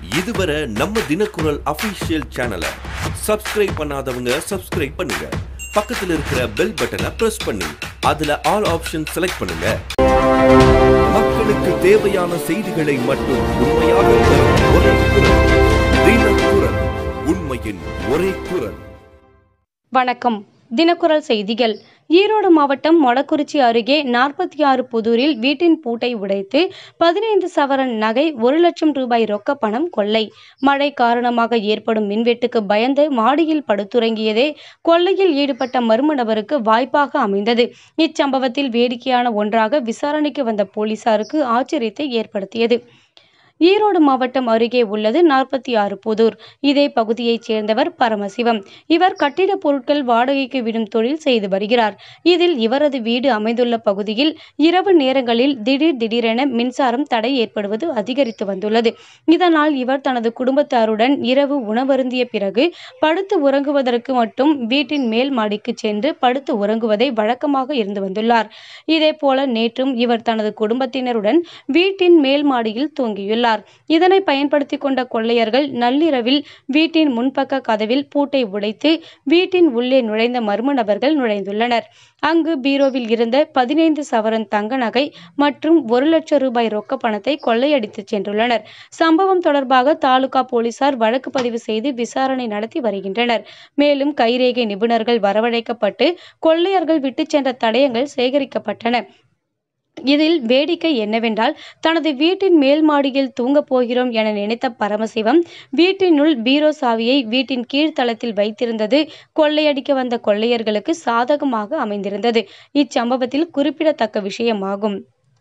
இதுவரை நம்ம தினக்குரல் அபிஷியல் சேனலை சப்ஸ்கிரைப் பண்ணாதவங்க சப்ஸ்கிரைப் பண்ணுங்க பக்கத்துல இருக்கிற பெல் பட்டனை பிரஸ் பண்ணி அதுல ஆல் ஆப்ஷன் செலக்ட் பண்ணுங்க மக்களுக்கு தேவையான செய்திகளை மட்டும் உண்மையாக தரும் ஒரே குரல் தினக்குரல் உண்மையின் ஒரே குரல் வணக்கம் தினக்குரல் செய்திகள் ஈரோடு மாவட்டம் மொடக்குறிச்சி அருகே நாற்பத்தி ஆறு புதூரில் வீட்டின் பூட்டை உடைத்து பதினைந்து சவரன் நகை ஒரு லட்சம் ரூபாய் ரொக்க பணம் கொள்ளை மழை காரணமாக ஏற்படும் மின்வெட்டுக்கு பயந்து மாடியில் படுத்துறங்கியதே கொள்ளையில் ஈடுபட்ட மர்ம நபருக்கு வாய்ப்பாக அமைந்தது இச்சம்பவத்தில் வேடிக்கையான ஒன்றாக விசாரணைக்கு வந்த போலீசாருக்கு ஆச்சரியத்தை ஏற்படுத்தியது ஈரோடு மாவட்டம் அருகே உள்ளது நாற்பத்தி ஆறு புதூர் இதே பகுதியைச் சேர்ந்தவர் பரமசிவம் இவர் கட்டிடப் பொருட்கள் வாடகைக்கு விடும் தொழில் செய்து வருகிறார் இதில் இவரது வீடு அமைந்துள்ள பகுதியில் இரவு நேரங்களில் திடீர் திடீரென மின்சாரம் தடை ஏற்படுவது அதிகரித்து வந்துள்ளது இதனால் இவர் தனது குடும்பத்தாருடன் இரவு உணவருந்திய பிறகு படுத்து உறங்குவதற்கு மட்டும் வீட்டின் மேல் மாடிக்கு சென்று படுத்து உறங்குவதை வழக்கமாக இருந்து வந்துள்ளார் இதேபோல நேற்றும் இவர் தனது குடும்பத்தினருடன் வீட்டின் மேல் மாடியில் தூங்கியுள்ளார் இதனை பயன்படுத்தி கொண்ட கொள்ளையர்கள் நள்ளிரவில் வீட்டின் முன்பக்க கதவில் பூட்டை உடைத்து வீட்டின் உள்ளே நுழைந்த மர்ம நபர்கள் நுழைந்துள்ளனர் அங்கு பீரோவில் இருந்த பதினைந்து சவரன் தங்க நகை மற்றும் ஒரு லட்சம் ரூபாய் ரொக்க பணத்தை கொள்ளையடித்து சென்றுள்ளனர் சம்பவம் தொடர்பாக தாலுகா போலீசார் வழக்கு பதிவு செய்து விசாரணை நடத்தி வருகின்றனர் மேலும் கைரேகை நிபுணர்கள் வரவழைக்கப்பட்டு கொள்ளையர்கள் விட்டுச் சென்ற தடயங்கள் சேகரிக்கப்பட்டன இதில் வேடிக்கை என்னவென்றால் தனது வீட்டின் மேல் மாடியில் தூங்கப் போகிறோம் என நினைத்த பரமசிவம் வீட்டினுள் பீரோ சாவியை வீட்டின் கீழ்த்தளத்தில் வைத்திருந்தது கொள்ளையடிக்க வந்த கொள்ளையர்களுக்கு சாதகமாக அமைந்திருந்தது இச்சம்பவத்தில் குறிப்பிடத்தக்க விஷயமாகும்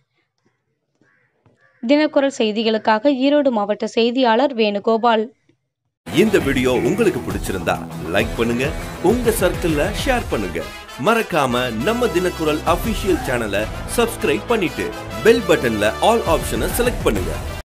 தினக்குரல் செய்திகளுக்காக ஈரோடு மாவட்ட செய்தியாளர் வேணுகோபால் இந்த வீடியோ உங்களுக்கு பிடிச்சிருந்தா லைக் பண்ணுங்க உங்க சர்க்கிள்ல ஷேர் பண்ணுங்க மறக்காம நம்ம தினக்குரல் அபிஷியல் சேனலை சப்ஸ்கிரைப் பண்ணிட்டு பெல் பட்டன்ல ஆல் ஆப்ஷனை செலக்ட் பண்ணுங்க